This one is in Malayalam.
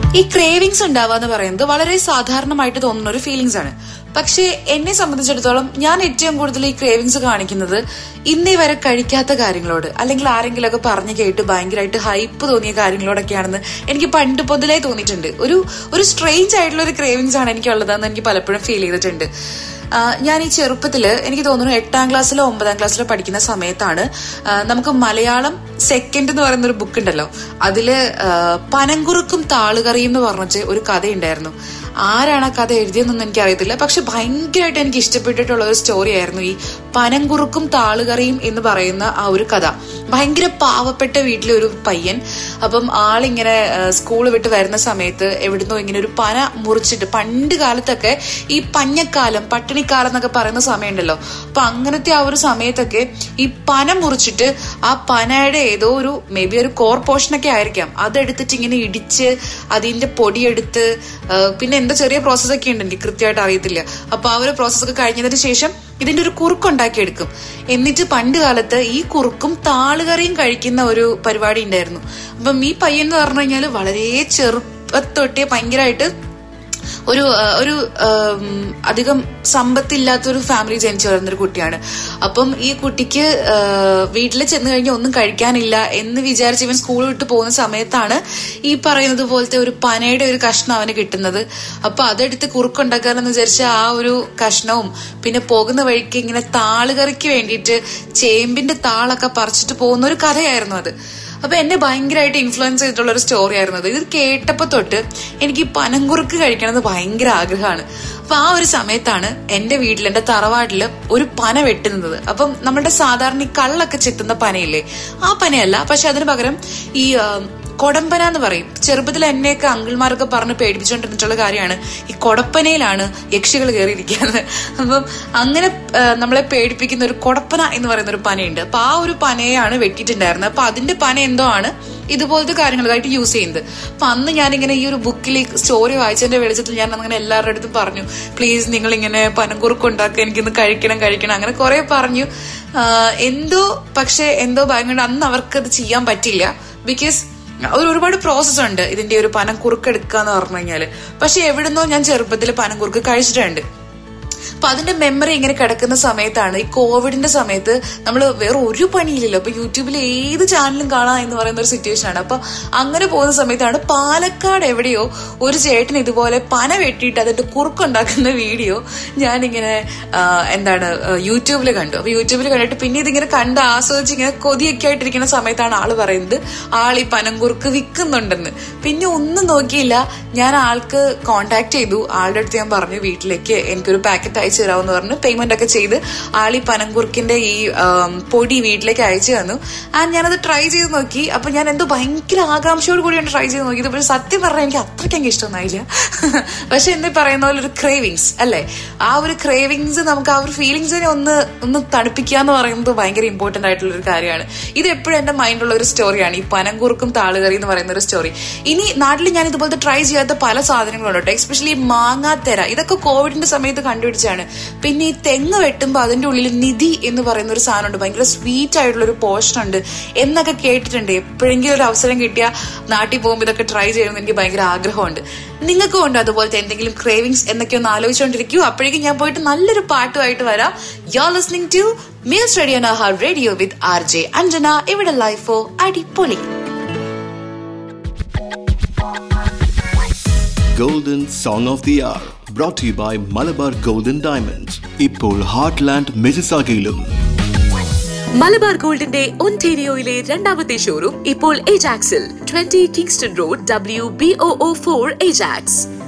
ഈ ക്രേവിങ്സ് ഉണ്ടാവുക എന്ന് പറയുന്നത് വളരെ സാധാരണമായിട്ട് തോന്നുന്ന ഒരു ഫീലിങ്സ് ആണ് പക്ഷേ എന്നെ സംബന്ധിച്ചിടത്തോളം ഞാൻ ഏറ്റവും കൂടുതൽ ഈ ക്രേവിങ്സ് കാണിക്കുന്നത് ഇന്നേ വരെ കഴിക്കാത്ത കാര്യങ്ങളോട് അല്ലെങ്കിൽ ആരെങ്കിലുമൊക്കെ പറഞ്ഞു കേട്ട് ഭയങ്കരമായിട്ട് ഹൈപ്പ് തോന്നിയ കാര്യങ്ങളോടൊക്കെയാണെന്ന് എനിക്ക് പണ്ട് പൊതുലേ തോന്നിയിട്ടുണ്ട് ഒരു ഒരു സ്ട്രേഞ്ച് ആയിട്ടുള്ള ഒരു ക്രേവിങ്സ് ആണ് എനിക്കുള്ളതെന്ന് എനിക്ക് പലപ്പോഴും ഫീൽ ചെയ്തിട്ടുണ്ട് ആ, ഞാൻ ഈ ചെറുപ്പത്തില് എനിക്ക് തോന്നുന്നു എട്ടാം ക്ലാസ്സിലോ ഒമ്പതാം ക്ലാസ്സിലോ പഠിക്കുന്ന സമയത്താണ് ആ, നമുക്ക് മലയാളം സെക്കൻഡ് എന്ന് പറയുന്ന ഒരു ബുക്ക് ഉണ്ടല്ലോ അതില് ആ, പനങ്കുറുക്കും താളുകറിയും എന്ന് പറഞ്ഞിട്ട് ഒരു കഥയുണ്ടായിരുന്നു ആരാണ് ആ കഥ എഴുതിയെന്നൊന്നും എനിക്ക് അറിയത്തില്ല പക്ഷെ ഭയങ്കരമായിട്ട് എനിക്ക് ഇഷ്ടപ്പെട്ടിട്ടുള്ള ഒരു സ്റ്റോറി ആയിരുന്നു ഈ പനങ്കുറുക്കും താളുകറിയും എന്ന് പറയുന്ന ആ ഒരു കഥ ഭയങ്കര പാവപ്പെട്ട വീട്ടിലെ ഒരു പയ്യൻ അപ്പം ആളിങ്ങനെ സ്കൂൾ വിട്ട് വരുന്ന സമയത്ത് എവിടുന്നോ ഇങ്ങനെ ഒരു പന മുറിച്ചിട്ട് പണ്ട് കാലത്തൊക്കെ ഈ പഞ്ഞക്കാലം പട്ടിണിക്കാലം എന്നൊക്കെ പറയുന്ന സമയമുണ്ടല്ലോ അപ്പൊ അങ്ങനത്തെ ആ ഒരു സമയത്തൊക്കെ ഈ പന മുറിച്ചിട്ട് ആ പനയുടെ ഏതോ ഒരു മേ ബി ഒരു കോർ പോർഷനൊക്കെ ആയിരിക്കാം അതെടുത്തിട്ട് ഇങ്ങനെ ഇടിച്ച് അതിന്റെ പൊടിയെടുത്ത് ആ, പിന്നെ എന്താ ചെറിയ പ്രോസസ് ഒക്കെ ഉണ്ട് എനിക്ക് കൃത്യമായിട്ട് അറിയത്തില്ല അപ്പൊ ആ ഒരു പ്രോസസ് ഒക്കെ കഴിഞ്ഞതിന് ശേഷം ഇതിന്റെ ഒരു കുറുക്ക് ഉണ്ടാക്കിയെടുക്കും എന്നിട്ട് പണ്ട് കാലത്ത് ഈ കുറുക്കും താളുകറിയും കഴിക്കുന്ന ഒരു പരിപാടി ഉണ്ടായിരുന്നു അപ്പം ഈ പയ്യൻ എന്ന് പറഞ്ഞു കഴിഞ്ഞാൽ വളരെ ചെറുപ്പത്തൊട്ടേ ഭയങ്കരമായിട്ട് ഒരു ആ, ഒരു ആം, അധികം സമ്പത്തില്ലാത്ത ഒരു ഫാമിലി ജനിച്ചു വരുന്ന ഒരു കുട്ടിയാണ് അപ്പം ഈ കുട്ടിക്ക് വീട്ടിൽ ചെന്ന് കഴിഞ്ഞാൽ ഒന്നും കഴിക്കാനില്ല എന്ന് വിചാരിച്ച് ഇവൻ സ്കൂൾ വിട്ട് പോകുന്ന സമയത്താണ് ഈ പറയുന്നത് പോലത്തെ ഒരു പനയുടെ ഒരു കഷ്ണം അവന് കിട്ടുന്നത് അപ്പൊ അതെടുത്ത് കുറുക്കുണ്ടാക്കാനെന്ന് വിചാരിച്ച ആ ഒരു കഷ്ണവും പിന്നെ പോകുന്ന വഴിക്ക് ഇങ്ങനെ താളുകറിക്ക് വേണ്ടിയിട്ട് ചേമ്പിന്റെ താളൊക്കെ പറിച്ചിട്ട് പോകുന്ന ഒരു കഥയായിരുന്നു അത് അപ്പൊ എന്നെ ഭയങ്കരമായിട്ട് ഇൻഫ്ലുവൻസ് ചെയ്തിട്ടുള്ള ഒരു സ്റ്റോറി ആയിരുന്നു അത് ഇത് കേട്ടപ്പോ തൊട്ട് എനിക്ക് ഈ പനങ്കുറുക്ക് കഴിക്കണമെന്ന് ഭയങ്കര ആഗ്രഹമാണ് അപ്പൊ ആ ഒരു സമയത്താണ് എന്റെ വീട്ടിൽ എന്റെ തറവാട്ടില് ഒരു പന വെട്ടുന്നത് അപ്പം നമ്മുടെ സാധാരണ ഈ കള്ളൊക്കെ ചെത്തുന്ന പനയില്ലേ ആ പനയല്ല പക്ഷെ അതിന് പകരം ഈ ആ, കൊടമ്പന എന്ന് പറയും ചെറുപ്പത്തിൽ എന്നെയൊക്കെ അങ്കിൾമാരൊക്കെ പറഞ്ഞ് പേടിപ്പിച്ചുകൊണ്ടിരുന്നിട്ടുള്ള കാര്യമാണ് ഈ കൊടപ്പനയിലാണ് യക്ഷികൾ കയറിയിരിക്കുന്നത് അപ്പം അങ്ങനെ ആ, നമ്മളെ പേടിപ്പിക്കുന്ന ഒരു കൊടപ്പന എന്ന് പറയുന്ന ഒരു പനയുണ്ട് അപ്പൊ ആ ഒരു പനയാണ് വെട്ടിയിട്ടുണ്ടായിരുന്നത് അപ്പൊ അതിന്റെ പന എന്തോ ആണ് ഇതുപോലത്തെ കാര്യങ്ങളായിട്ട് യൂസ് ചെയ്യുന്നത് അപ്പൊ അന്ന് ഞാനിങ്ങനെ ഈ ഒരു ബുക്കിൽ സ്റ്റോറി വായിച്ചതിന്റെ വെളിച്ചത്തിൽ ഞാൻ അങ്ങനെ എല്ലാവരുടെ അടുത്തും പറഞ്ഞു പ്ലീസ് നിങ്ങൾ ഇങ്ങനെ പനംകുറുക്ക് ഉണ്ടാക്കുക എനിക്കിന്ന് കഴിക്കണം കഴിക്കണം അങ്ങനെ കുറെ പറഞ്ഞു ആ, എന്തോ പക്ഷെ എന്തോ ഭയങ്കര അന്ന് അവർക്ക് അത് ചെയ്യാൻ പറ്റില്ല ബിക്കോസ് ഒരു ഒരുപാട് പ്രോസസ് ഉണ്ട് ഇതിന്റെ ഒരു പനം കുറുക്കെടുക്കുക എന്ന് പറഞ്ഞു കഴിഞ്ഞാല് പക്ഷെ എവിടുന്നോ ഞാൻ ചെറുപ്പത്തിൽ പനം കുറുക്ക് കഴിച്ചിട്ടുണ്ട് അപ്പൊ അതിന്റെ മെമ്മറി ഇങ്ങനെ കിടക്കുന്ന സമയത്താണ് ഈ കോവിഡിന്റെ സമയത്ത് നമ്മൾ വേറെ ഒരു പണിയില്ലല്ലോ അപ്പൊ യൂട്യൂബിൽ ഏത് ചാനലും കാണാം എന്ന് പറയുന്ന ഒരു സിറ്റുവേഷൻ ആണ് അപ്പൊ അങ്ങനെ പോകുന്ന സമയത്താണ് പാലക്കാട് എവിടെയോ ഒരു ചേട്ടൻ ഇതുപോലെ പന വെട്ടിയിട്ട് അതിന്റെ കുറുക്കുണ്ടാക്കുന്ന വീഡിയോ ഞാനിങ്ങനെ ആ, എന്താണ് യൂട്യൂബിൽ കണ്ടു അപ്പൊ യൂട്യൂബിൽ കണ്ടിട്ട് പിന്നെ ഇതിങ്ങനെ കണ്ട് ആസ്വദിച്ച് ഇങ്ങനെ കൊതിയൊക്കെ ആയിട്ടിരിക്കുന്ന സമയത്താണ് ആള് പറയുന്നത് ആൾ ഈ പനംകുറുക്ക് വിൽക്കുന്നുണ്ടെന്ന് പിന്നെ ഒന്നും നോക്കിയില്ല ഞാൻ ആൾക്ക് കോണ്ടാക്ട് ചെയ്തു ആളുടെ അടുത്ത് ഞാൻ പറഞ്ഞു വീട്ടിലേക്ക് എനിക്കൊരു പാക്കറ്റ് അയച്ചു തരാമെന്ന് പറഞ്ഞു പേയ്മെന്റ് ഒക്കെ ചെയ്ത് ആൾ ഈ പനംകുറുക്കിന്റെ ഈ ആം, പൊടി വീട്ടിലേക്ക് അയച്ചു തന്നു ആൻഡ് ഞാനത് ട്രൈ ചെയ്ത് നോക്കി അപ്പൊ ഞാൻ എന്തോ ഭയങ്കര ആകാംക്ഷയോട് കൂടിയാണ് ട്രൈ ചെയ്ത് നോക്കിയത് പക്ഷെ സത്യം പറഞ്ഞാൽ എനിക്ക് അത്രയ്ക്ക് അങ്ങ് ഇഷ്ടമൊന്നായില്ല പക്ഷെ എന്താ പറയുന്ന പോലെ ഒരു ക്രേവിങ്സ് അല്ലെ ആ ഒരു ക്രേവിങ്സ് നമുക്ക് ആ ഒരു ഫീലിങ്സിനെ ഒന്ന് ഒന്ന് തണുപ്പിക്കുക എന്ന് പറയുന്നത് ഭയങ്കര ഇമ്പോർട്ടന്റ് ആയിട്ടുള്ള ഒരു കാര്യമാണ് ഇത് എപ്പോഴും എന്റെ മൈൻഡിലുള്ള ഒരു സ്റ്റോറിയാണ് ഈ പനംകുറുക്കും താളുകറി എന്ന് പറയുന്ന ഒരു സ്റ്റോറി ഇനി നാട്ടിൽ ഞാൻ ഇതുപോലത്തെ ട്രൈ ചെയ്യാത്ത പല സാധനങ്ങളുണ്ട് കേട്ടോ എസ്പെഷ്യലി മാങ്ങാത്തെര ഇതൊക്കെ കോവിഡിന്റെ സമയത്ത് കണ്ടുപിടിച്ചാണ് പിന്നെ ഈ തെങ്ങ് വെട്ടുമ്പോൾ അതിന്റെ ഉള്ളിൽ നിധി എന്ന് പറയുന്ന ഒരു സാധനമുണ്ട് ഭയങ്കര സ്വീറ്റ് ആയിട്ടുള്ള ഒരു പോർഷൻ ഉണ്ട് എന്നൊക്കെ കേട്ടിട്ടുണ്ട് എപ്പോഴെങ്കിലും ഒരു അവസരം കിട്ടിയാൽ നാട്ടിൽ പോകുമ്പോൾ ഇതൊക്കെ ട്രൈ ചെയ്യണമെന്ന് എനിക്ക് ഭയങ്കര ആഗ്രഹമുണ്ട് നിങ്ങൾക്കും ഉണ്ട് അതുപോലത്തെ എന്തെങ്കിലും ക്രേവിങ്സ് എന്നൊക്കെ ഒന്ന് ആലോചിച്ചുകൊണ്ടിരിക്കൂ അപ്പോഴേക്കും ഞാൻ പോയിട്ട് നല്ലൊരു പാട്ടുമായിട്ട് വരാം you are listening to meals radio നഹ റേഡിയോ വിത്ത് ആർ ജെ അഞ്ജന ഇവിടെ ലൈഫോ അടിപൊളി Golden Song of the Hour brought to you by Malabar Golden Diamonds. ഇപ്പോൾ ഹാർട്ട്ലാൻഡ് മിസിസാഗയിലും മലബാർ ഗോൾഡിന്റെ ഒൻറ്റേരിയോയിലെ രണ്ടാമത്തെ ഷോറൂം ഇപ്പോൾ ഏജാക്സിൽ twenty Kingston road W B O four Ajax